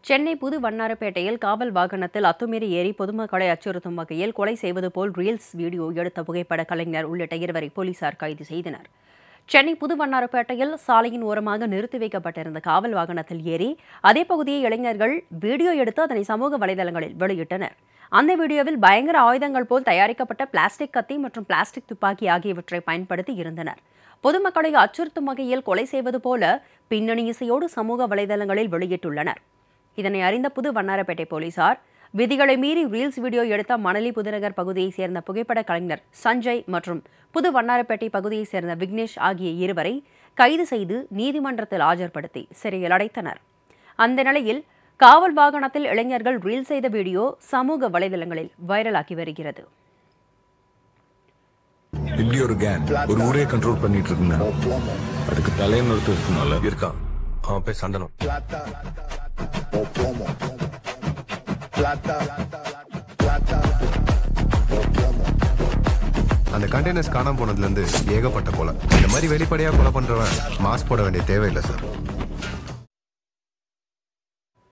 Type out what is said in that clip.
சென்னை புது வண்ணாரப்பேட்டையில் காவல் வாகனத்தில் அத்துமீறி ஏறி பொதுமக்களை அச்சுறுத்தும் வகையில் கொலை செய்வது போல் ரீல்ஸ் வீடியோ எடுத்த புகைப்பட கலைஞர் உள்ளிட்ட இருவரை போலீசார் கைது செய்தனர் சென்னை புது வண்ணாரப்பேட்டையில் சாலையின் ஓரமாக நிறுத்தி வைக்கப்பட்டிருந்த காவல் வாகனத்தில் ஏறி அதே பகுதியை இளைஞர்கள் வீடியோ எடுத்து அதனை சமூக வலைதளங்களில் வெளியிட்டனர் அந்த வீடியோவில் பயங்கர ஆயுதங்கள் போல் தயாரிக்கப்பட்ட பிளாஸ்டிக் கத்தி மற்றும் பிளாஸ்டிக் துப்பாக்கி ஆகியவற்றை பயன்படுத்தி இருந்தனர் பொதுமக்களை அச்சுறுத்தும் வகையில் கொலை செய்வது போல பின்னணி இசையோடு சமூக வலைதளங்களில் வெளியிட்டுள்ளனர் இதனை அறிந்த புது வண்ணாரப்பேட்டை போலீசார் விதிகளை மீறி ரீல்ஸ் வீடியோ எடுத்த மணலி புதுநகர் பகுதியைச் சேர்ந்த புகைப்பட கலைஞர் சஞ்சய் மற்றும் புது வண்ணாரப்பேட்டை பகுதியைச் சேர்ந்த விக்னேஷ் ஆகிய இருவரை கைது செய்து நீதிமன்றத்தில் ஆஜர்படுத்தி சிறையில் அடைத்தனர் அந்த நிலையில் காவல் வாகனத்தில் இளைஞர்கள் ரீல் செய்த வீடியோ சமூக வலைதளங்களில் வைரலாகி வருகிறது இப்படி ஒரு கேங் ஒரு ஊரே கண்ட்ரோல் பண்ணிட்டு இருக்குன்னா அதுக்கு தலைன்னு ஒருத்தர் இருக்கணும்ல இருக்கான் அவன் பேர் சந்தனம் o plomo. Plata, plata o plomo. அந்த கண்டெய்னர்ஸ் காணாம போனதுல இருந்து ஏகப்பட்ட கொலை இந்த மாதிரி வெளிப்படையா கொலை பண்றவன் மாஸ்க் போட வேண்டிய தேவையில்லை சார்